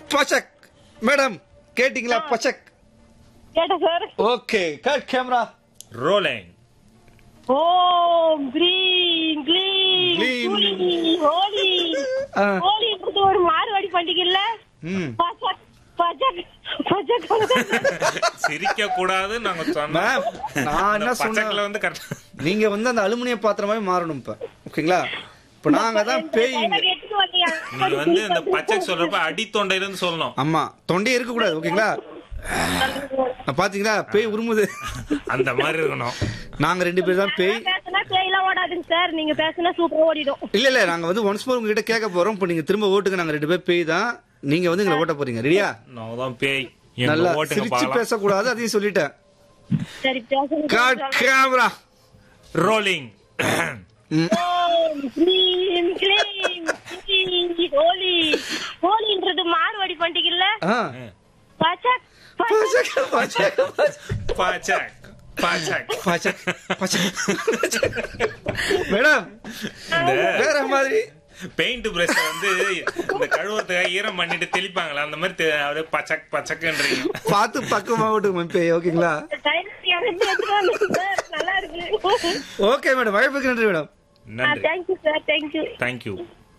பச்சக் madam கேட்டிங்களா பச்சக் கேட்டேன் sir okay cut camera rolling ஓம் கிரீம் கிளீம் Gleam. குலி, ஹோலி ஆ. ஹோலின்றது ஒரு மாறுவாடி பண்டிகை இல்ல ம் பச்சக் பச்சக் பச்சக் சிரிக்க கூடாது நாங்க சொன்னோம் மேம் நான் என்ன பச்சைக்குள்ள சொன்னேன் வந்து கரெக்ட் நீங்க வந்து அந்த அலுமினிய பாத்திரமாவே மாறணும் இப்ப ஓகேங்களா இப்ப நாங்க தான் பேய்ங்க எடுத்து வந்தீங்க நீங்க வந்து இந்த பச்சை சொல்றப்ப அடி தொண்டையில இருந்து சொல்லணும் ஆமா தொண்டையே இருக்க கூடாது ஓகேங்களா பாத்தீங்களா பேய் உருமுது அந்த மாதிரி இருக்கணும் நாங்க ரெண்டு பேர் தான் பேய் பேசுனா பேயெல்லாம் ஓடாதுங்க சார் நீங்க பேசுனா சூப்பரா ஓடிடும் இல்ல இல்ல நாங்க வந்து ஒன்ஸ் மோர் உங்ககிட்ட கேட்க போறோம் இப்போ நீங்க திரும்ப ஓட்டுக்கு நாங்க ரெண்டு பேர் பேய் தான் நீங்க வந்து எங்களை ஓட்ட போறீங்க ரெடியா நான் தான் பேய் நல்லா எங்க ஓட்டுங்க சிரிச்சு பார்க்கலாம் பேசக்கூடாது அதையும் சொல்லிட்டேன் சரி பேசுங்க கட் கேமரா ரோலிங் ஓம் கிரீம் கிளீம் குலி, ஹோலி ஹோலின்றது மாறுவாடி பண்டிகை இல்ல ஆ பச்சக் பச்சக் பச்சை, பச்சை, பச்சை. பச்சக் பச்சக் பச்சை, பச்சை. மேடம் இந்த வேற மாதிரி பெயிண்ட் பிரஷ் வந்து இந்த கழுவுறதுக்காக ஈரம் பண்ணிட்டு தெளிப்பாங்களா அந்த மாதிரி தெ- அப்படியே பச்சக் பச்சக்குன்றீங்க பார்த்து பக்கமா ஓட்டுங்க பேய் ஓகேங்களா டைம் எடுத்து எடுத்துட்டு வந்தேன் சார் நல்லா இருக்கு ஓகே மேடம் வாய்ப்புக்கு நன்றி மேடம் நன்றி தேங்க்யூ சார் தேங்க்யூ தேங்க்யூ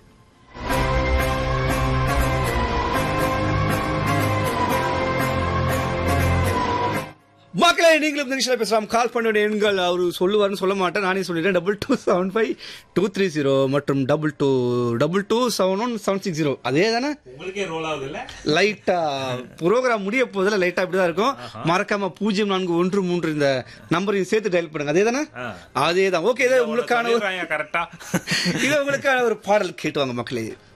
மக்களே நீங்களும் இந்த நிமிஷம் பேசலாம் கால் பண்ண வேண்டிய எண்கள் அவரு சொல்லுவாருன்னு சொல்ல மாட்டேன் நானே சொல்லிடுறேன் double two seven five two three zero மற்றும் double two double two seven one seven six zero அதே தானே உங்களுக்கே ரோல் ஆகுது இல்ல லைட்டா ப்ரோக்ராம் முடிய போதில் லைட்டா இப்படிதான் இருக்கும் மறக்காம பூஜ்ஜியம் நான்கு ஒன்று மூன்று இந்த நம்பரையும் சேர்த்து டயல் பண்ணுங்க அதே தானே ஆ. அதே தான் ஓகே இதை உங்களுக்கான ஒரு கரெக்டா இது உங்களுக்கான ஒரு பாடல் கேட்டு வாங்க மக்களே